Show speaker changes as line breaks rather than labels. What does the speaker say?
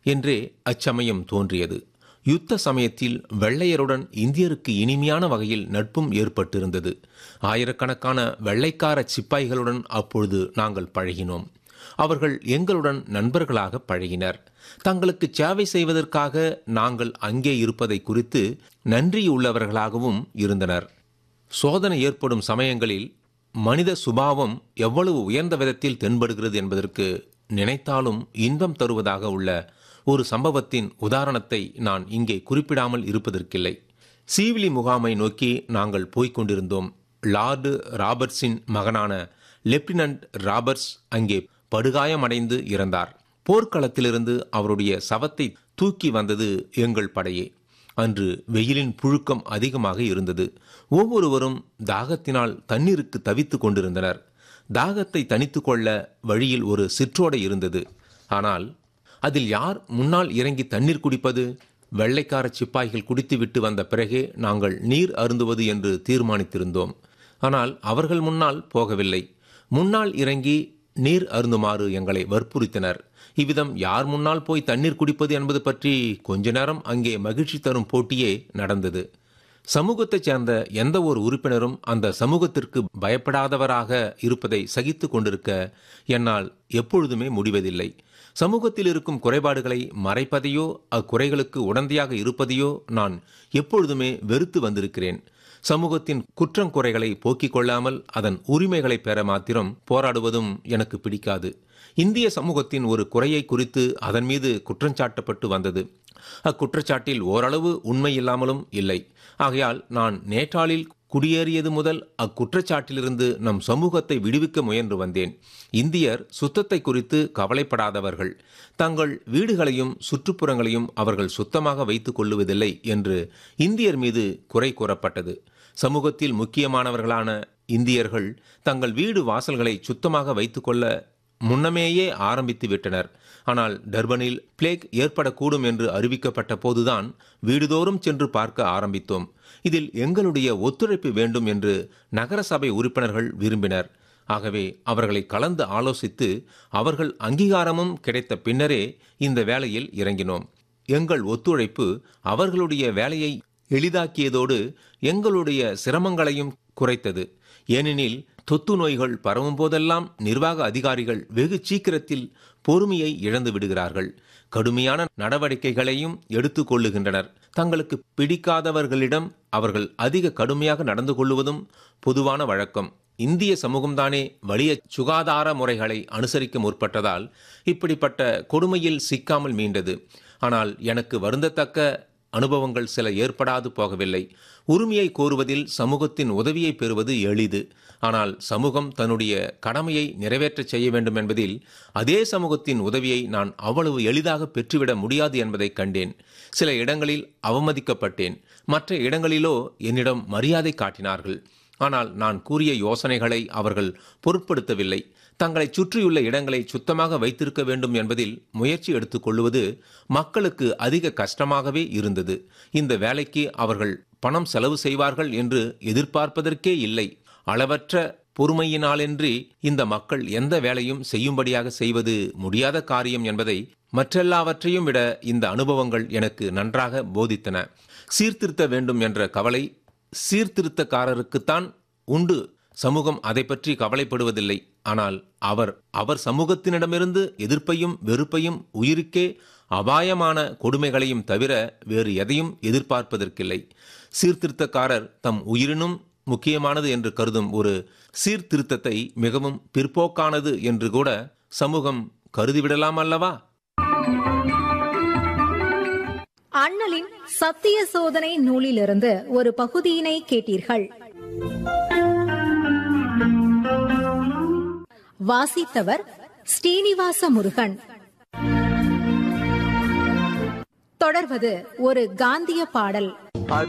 என்றே அச்சமயம் தோன்றியது யுத்த சமயத்தில் வெள்ளையருடன் இந்தியருக்கு இனிமையான வகையில் நட்பும் ஏற்பட்டிருந்தது ஆயிரக்கணக்கான வெள்ளைக்கார சிப்பாய்களுடன் அப்பொழுது நாங்கள் பழகினோம் அவர்கள் எங்களுடன் நண்பர்களாக பழகினர் தங்களுக்கு சேவை செய்வதற்காக நாங்கள் அங்கே இருப்பதை குறித்து நன்றியுள்ளவர்களாகவும் இருந்தனர் சோதனை ஏற்படும் சமயங்களில் மனித சுபாவம் எவ்வளவு உயர்ந்த விதத்தில் தென்படுகிறது என்பதற்கு நினைத்தாலும் இன்பம் தருவதாக உள்ள ஒரு சம்பவத்தின் உதாரணத்தை நான் இங்கே குறிப்பிடாமல் இருப்பதற்கில்லை சீவிலி முகாமை நோக்கி நாங்கள் போய்க் கொண்டிருந்தோம் லார்டு ராபர்ட்ஸின் மகனான லெப்டினன்ட் ராபர்ட்ஸ் அங்கே படுகாயமடைந்து இறந்தார் போர்க்களத்திலிருந்து அவருடைய சவத்தை தூக்கி வந்தது எங்கள் படையே அன்று வெயிலின் புழுக்கம் அதிகமாக இருந்தது ஒவ்வொருவரும் தாகத்தினால் தண்ணீருக்கு தவித்துக் கொண்டிருந்தனர் தாகத்தை தணித்து கொள்ள வழியில் ஒரு சிற்றோடை இருந்தது ஆனால் அதில் யார் முன்னால் இறங்கி தண்ணீர் குடிப்பது வெள்ளைக்கார சிப்பாய்கள் குடித்துவிட்டு வந்த பிறகே நாங்கள் நீர் அருந்துவது என்று தீர்மானித்திருந்தோம் ஆனால் அவர்கள் முன்னால் போகவில்லை முன்னால் இறங்கி நீர் அருந்துமாறு எங்களை வற்புறுத்தினர் இவ்விதம் யார் முன்னால் போய் தண்ணீர் குடிப்பது என்பது பற்றி கொஞ்ச நேரம் அங்கே மகிழ்ச்சி தரும் போட்டியே நடந்தது சமூகத்தைச் சேர்ந்த எந்த ஒரு உறுப்பினரும் அந்த சமூகத்திற்கு பயப்படாதவராக இருப்பதை சகித்து கொண்டிருக்க என்னால் எப்பொழுதுமே முடிவதில்லை சமூகத்தில் இருக்கும் குறைபாடுகளை மறைப்பதையோ அக்குறைகளுக்கு உடந்தையாக இருப்பதையோ நான் எப்பொழுதுமே வெறுத்து வந்திருக்கிறேன் சமூகத்தின் குற்றம் குறைகளை போக்கிக் கொள்ளாமல் அதன் உரிமைகளை பெற மாத்திரம் போராடுவதும் எனக்கு பிடிக்காது இந்திய சமூகத்தின் ஒரு குறையை குறித்து அதன் மீது குற்றஞ்சாட்டப்பட்டு வந்தது அக்குற்றச்சாட்டில் ஓரளவு உண்மை இல்லாமலும் இல்லை ஆகையால் நான் நேற்றாளில் குடியேறியது முதல் அக்குற்றச்சாட்டிலிருந்து நம் சமூகத்தை விடுவிக்க முயன்று வந்தேன் இந்தியர் சுத்தத்தை குறித்து கவலைப்படாதவர்கள் தங்கள் வீடுகளையும் சுற்றுப்புறங்களையும் அவர்கள் சுத்தமாக வைத்துக் கொள்ளுவதில்லை என்று இந்தியர் மீது குறை கூறப்பட்டது சமூகத்தில் முக்கியமானவர்களான இந்தியர்கள் தங்கள் வீடு வாசல்களை சுத்தமாக வைத்துக்கொள்ள முன்னமேயே ஆரம்பித்து விட்டனர் ஆனால் டர்பனில் பிளேக் ஏற்படக்கூடும் என்று அறிவிக்கப்பட்ட போதுதான் வீடுதோறும் சென்று பார்க்க ஆரம்பித்தோம் இதில் எங்களுடைய ஒத்துழைப்பு வேண்டும் என்று நகரசபை உறுப்பினர்கள் விரும்பினர் ஆகவே அவர்களை கலந்து ஆலோசித்து அவர்கள் அங்கீகாரமும் கிடைத்த பின்னரே இந்த வேலையில் இறங்கினோம் எங்கள் ஒத்துழைப்பு அவர்களுடைய வேலையை எளிதாக்கியதோடு எங்களுடைய சிரமங்களையும் குறைத்தது ஏனெனில் தொத்து நோய்கள் பரவும் போதெல்லாம் நிர்வாக அதிகாரிகள் வெகு சீக்கிரத்தில் பொறுமையை இழந்து விடுகிறார்கள் கடுமையான நடவடிக்கைகளையும் எடுத்துக் கொள்ளுகின்றனர் தங்களுக்கு பிடிக்காதவர்களிடம் அவர்கள் அதிக கடுமையாக நடந்து கொள்வதும் பொதுவான வழக்கம் இந்திய சமூகம்தானே வலிய சுகாதார முறைகளை அனுசரிக்க முற்பட்டதால் இப்படிப்பட்ட கொடுமையில் சிக்காமல் மீண்டது ஆனால் எனக்கு வருந்தத்தக்க அனுபவங்கள் சில ஏற்படாது போகவில்லை உரிமையை கோருவதில் சமூகத்தின் உதவியை பெறுவது எளிது ஆனால் சமூகம் தன்னுடைய கடமையை நிறைவேற்றச் செய்ய வேண்டும் என்பதில் அதே சமூகத்தின் உதவியை நான் அவ்வளவு எளிதாக பெற்றுவிட முடியாது என்பதை கண்டேன் சில இடங்களில் அவமதிக்கப்பட்டேன் மற்ற இடங்களிலோ என்னிடம் மரியாதை காட்டினார்கள் ஆனால் நான் கூறிய யோசனைகளை அவர்கள் பொருட்படுத்தவில்லை தங்களை சுற்றியுள்ள இடங்களை சுத்தமாக வைத்திருக்க வேண்டும் என்பதில் முயற்சி எடுத்துக் கொள்வது மக்களுக்கு அதிக கஷ்டமாகவே இருந்தது இந்த வேலைக்கு அவர்கள் பணம் செலவு செய்வார்கள் என்று எதிர்பார்ப்பதற்கே இல்லை அளவற்ற பொறுமையினாலின்றி இந்த மக்கள் எந்த வேலையும் செய்யும்படியாக செய்வது முடியாத காரியம் என்பதை மற்றெல்லாவற்றையும் விட இந்த அனுபவங்கள் எனக்கு நன்றாக போதித்தன சீர்திருத்த வேண்டும் என்ற கவலை சீர்திருத்தக்காரருக்குத்தான் உண்டு சமூகம் அதை பற்றி கவலைப்படுவதில்லை ஆனால் அவர் அவர் சமூகத்தினிடமிருந்து எதிர்ப்பையும் வெறுப்பையும் உயிருக்கே அபாயமான கொடுமைகளையும் தவிர வேறு எதையும் எதிர்பார்ப்பதற்கில்லை சீர்திருத்தக்காரர் தம் உயிரினும் முக்கியமானது என்று கருதும் ஒரு சீர்திருத்தத்தை மிகவும் பிற்போக்கானது என்று கூட சமூகம் கருதிவிடலாம் அல்லவா
அண்ணலின் சத்திய சோதனை நூலிலிருந்து ஒரு பகுதியினை கேட்டீர்கள் வாசித்தவர் ஸ்ரீனிவாச முருகன் தொடர்வது ஒரு காந்திய பாடல்